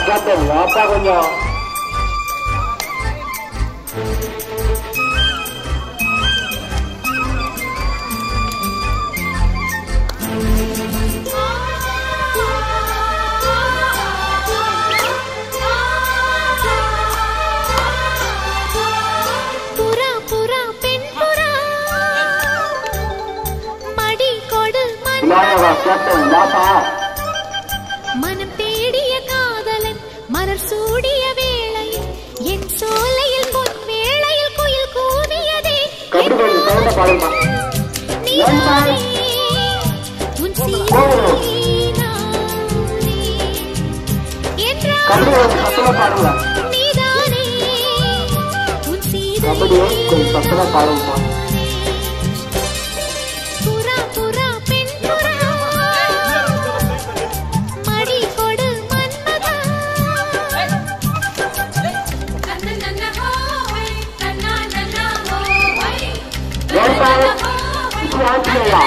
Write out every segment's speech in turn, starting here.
Captain வாப்பா கொஞ்சம் புறா புறா பெண் புறா மடி கொடு விளையாடுவா கேப்டன் வாப்பா மனம் தேடிய காதலன் மலர் சூடிய வேளையில் என் சோலையில் பொன் வேளையில் குயில் கூவியதே கண்டு கொஞ்சம் சவுண்ட பாடுமா நீதானே உன் சீதனே கண்டு கொஞ்சம் சத்தமா பாடுங்க நீதானே உன் கபடி கொஞ்சம் சத்தமா சீதனே பாடுங்கப்பா புறா புறா பெண் புறா மடி கொடு மன்மதா ஏன்பா இப்படி ஆச்சுலையா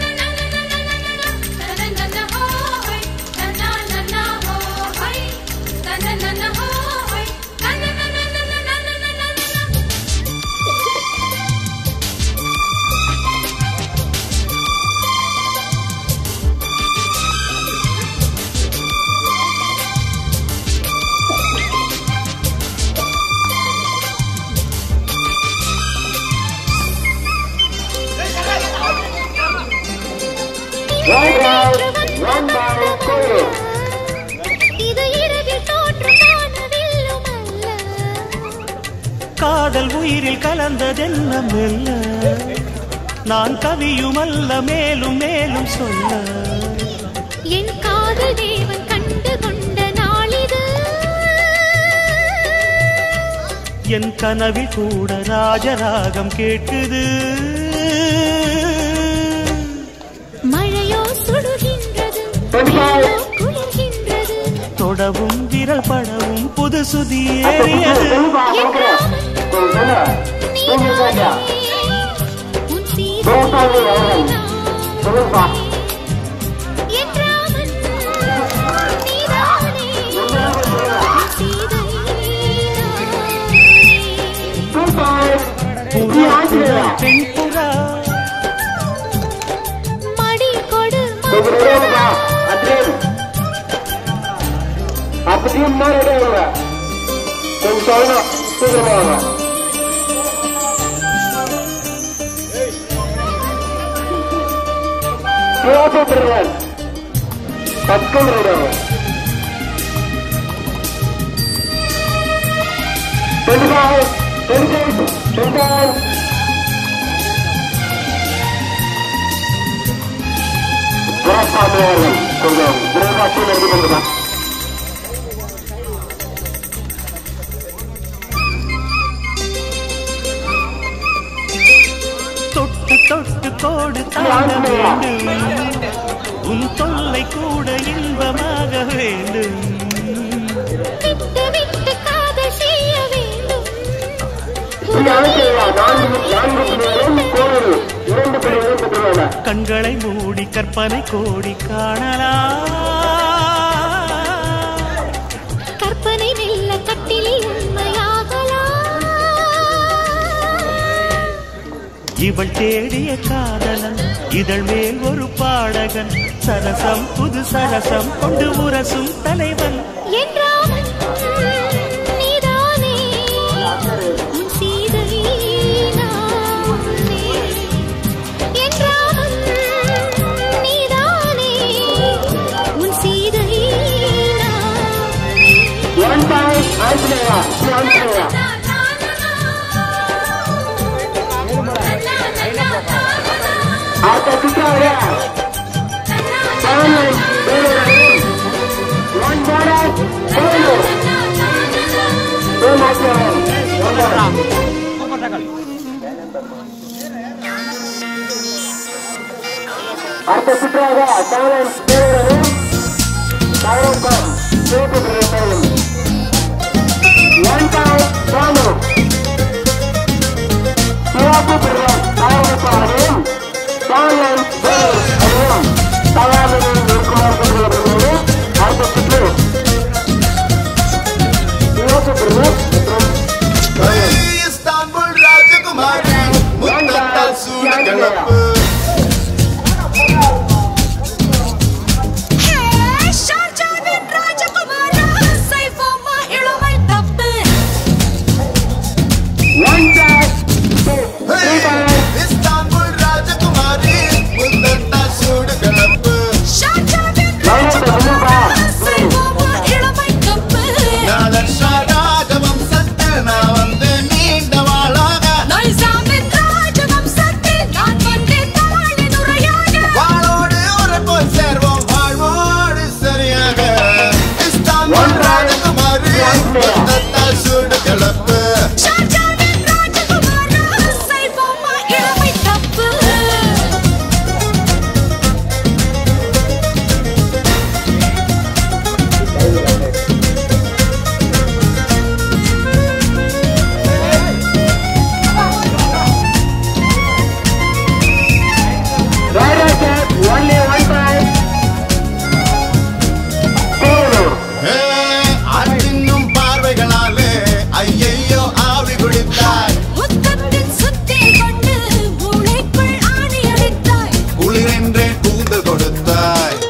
One round, one ball, score. இது இரவில் தோற்றும் வானவில்லும் அல்ல காதல் உயிரில் கலந்ததென்ன மெல்ல நான் கவியுமல்ல மேலும் மேலும் சொல்ல என் காதல் தேவன் கண்டு கொண்ட நாளிது என் கனவில் கூட ராஜராகம் கேட்குது மழையோ சுடுகின்றது Twenty-five. வெயிலோ குளிர்கின்றது தொடவும் விரல் படவும் புது சுதி அப்ப ஏறியது சொல்லுப்பா கொடுக்குறேன் கொஞ்சம் சொல்லு கொஞ்சம் கேட்டியா உன் கோபாலி அவர்கள் சொல்லுப்பா என் ராமன் நீதானே உன் சீதை சூப்பர் இப்படி புறா ஆச்சுலையா புறா பெண் புறா மடி கொடு கொஞ்சம் ரெடி ஆகுப்பா அட்ரேன் அப்படியே இன்னும் ரெடி ஆகுங்க கொஞ்சம் சொல்லணும் சீக்கிரமா வாங்க சிவப்பு பிரிவன் பக்கம் ரெடி ஆகும் twenty five twenty eight twenty nine குரப்பாட்டு அவர்கள் கொஞ்சம் விரைவாக எடுத்து கொண்டுதான் தொட்டு தொட்டு கோடு தாண்ட வேண்டும் உன் தொல்லை கூட இன்பமாக வேண்டும் விட்டு விட்டு காதல் செய்ய வேண்டும் நான்கு நான்கு பிள்ளைகளும் கோவில் இரண்டு பிள்ளைகளும் பெற்றுள்ளன கண்களை மூடி கற்பனை கோடி காணலாம் கற்பனை மெல்ல கட்டிலில் உண்மையாகலாம் இவள் தேடிய காதலன் இதழ் மேல் ஒரு பாடகன் சரசம் புது சரசம் கொண்டு உரசும் தலைவன் என் ராமன் நீதானே உன் சீதை நானே என் ராமன் நீதானே உன் சீதை நானே ஒன் பாயிண்ட் ஆஞ்சநேயா ஸ்ரீ ஆஞ்சநேயா அடுத்த சுற்றாக செவன் ஒன் பாடர் கோவில் அடுத்த சுற்றாக செவன் பேரரும் தவறுக்கம் சிவப்பு பிரதேசம் ஒன் பாயிண்ட் ராமு சிவப்பு பிரதேசம் தவறுக்காகவும் செவன் பேரும் தயாரில் இருக்குமாறு அடுத்த சுற்று கலப்பு ஷாஜாவின் ராஜகுமாரா சைஃபாமா இளமை தப்பு இஸ்தான்புல் ராஜகுமாரி முந்தட்டா சூடு கலப்பு ஷாஜாவின் ராஜகுமாரா சைஃபாமா இளமை தப்பு நாதர்ஷா ராஜவம் சத்து நான் வந்து நீண்ட வாழாக நைசாமின் ராஜவம்சத்தில் நான் வந்தேன் தாழி நுரையாக வாளோடு உரைப்போல் சேர்வோம் வாழ்வோடு சரியாக இஸ்தான்புல் ராஜகுமாரி முந்தட்டா சூடு கலப்பு ஷாஜாவின் ராஜகுமாரா சைஃபாமா இளமை தப்பு ஏ, ஆற்றின்னும் பார்வைகளாலே ஐயையோ ஆவி குடித்தாய் முத்தத்தின் சுத்தில் கொண்டு மூளைக்குள் ஆணி அடித்தாய் குளிரென்றே கூந்தல் கொடுத்தாய்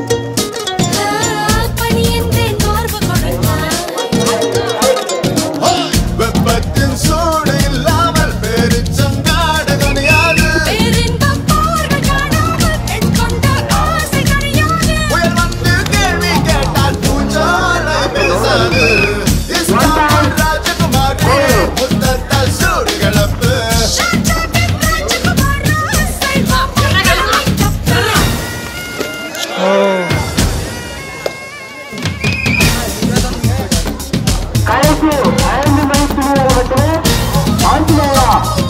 பனி என்றேன் மார்பு கொடுத்தாய் வெப்பத்தின் சூடு இல்லாமல் பெருச்சங்காடு கனியாது பேரின்பம் பார்வை காணாமல் பெண் கொண்ட ஆசை கனியாது புயல் வந்து கேள்வி கேட்டால் பூஞ்சாலை பேசாது இஸ்தான்புல் ராஜகுமாரி முத்தத்தால் சூடு கிளப்பு ஷாஜாவின் ராஜகுமாரா சைஃபாமா இளமை தப்பு கடைசி ஐந்து மணித்துளிகள் மட்டுமே ஆஞ்சநேயா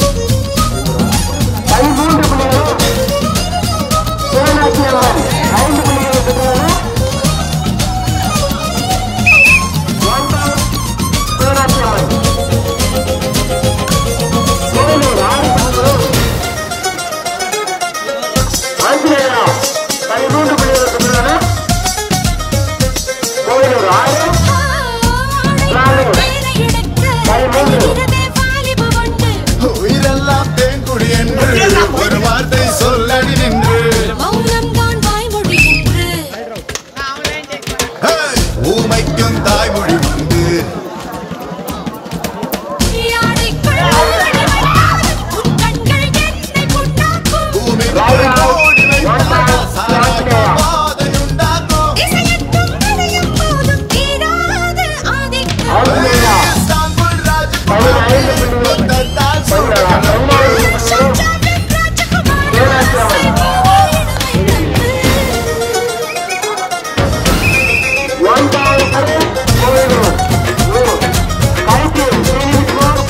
பதிமூன்று புள்ளிகள் சிவனாட்சி அம்மன் ஐந்து புள்ளிகளை பெற்றுள்ளனர் ஒன்பது சிவனாட்சி அம்மன் கோவிலூர் ஆறு புள்ளிகளும் ஆஞ்சநேயா பதிமூன்று புள்ளிகளை பெற்றுள்ளனர் கோவிலூர் ஆறு பேரை எடுக்க அழிகிறதே வாலிப வண்டு உயிரெல்லாம் தேன்குடி என்று ஒரு வார்த்தை சொல்லடி நின்று மௌனம்தான் வாய்மொழி என்று ஹே! ஊமைக்கும் தாய்மொழி உண்டு யானைக்குள் ஓடி வந்தால் உன் கண்கள் என்னை புண்ணாக்கும் பூமி ஓடி வைத்தால் சாராட்டம் பாதையுண்டாக்கும் இசையட்டும் நனையும் போதும் தீராத ஆதிக்கம் ஆஞ்சநேயா இஸ்தான்புல் பதினைந்து ராஜகுமாரி புள்ளிகள் முத்தத்தால் சூடு பதினாறு கிளப்பு ஷாஜாவின் ராஜகுமாரா சைஃபாமா இளமை தப்பு ஒன்றாவது கோவிலூர் கடைசி ஸ்ரீவிஷ்ணு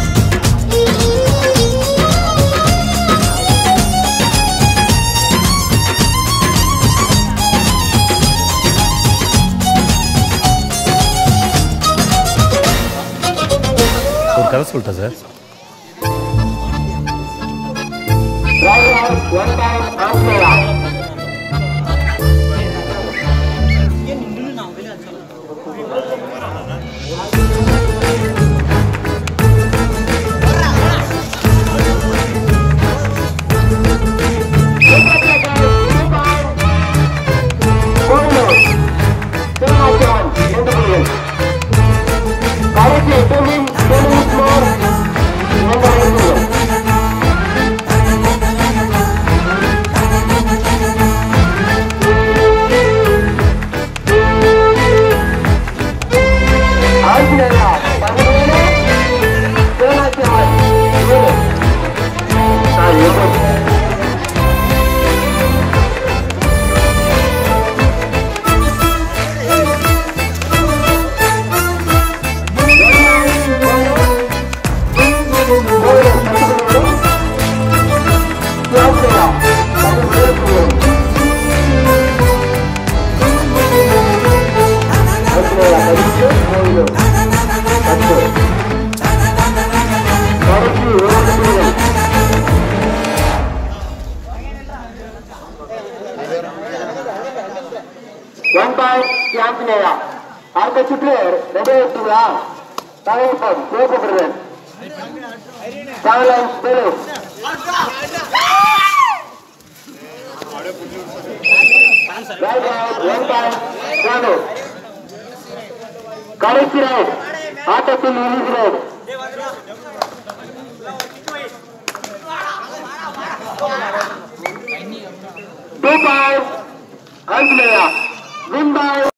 ஒரு கதை சொல்லிட்டேன் சார் ராஜராஜ் ஒன்றாவது ஆஞ்சநேயா கோவிலூர் சிவனாட்சி அம்மன் இரண்டு புள்ளிகள் கடைசி டெல்லிங் ஸ்ரீவிஷ்ணு இரண்டு புள்ளிகள் ஆஞ்சநேயா பதினேழு சிவனாட்சி அம்மன் ஏழு நான் ஏழு ஒன் பாயிண்ட் ஆஞ்சநேயா அடுத்த சுற்று ரெடி ஆயிடுச்சுங்களா தகவல் சிவப்பு பிரதன் Silence, finish. Right hand, one time, follow. கடைசி ரவுண்ட் ஆட்டத்தில் இறுதி ரவுண்ட் டூ பாயிண்ட் அல்பிளேயா வின் பை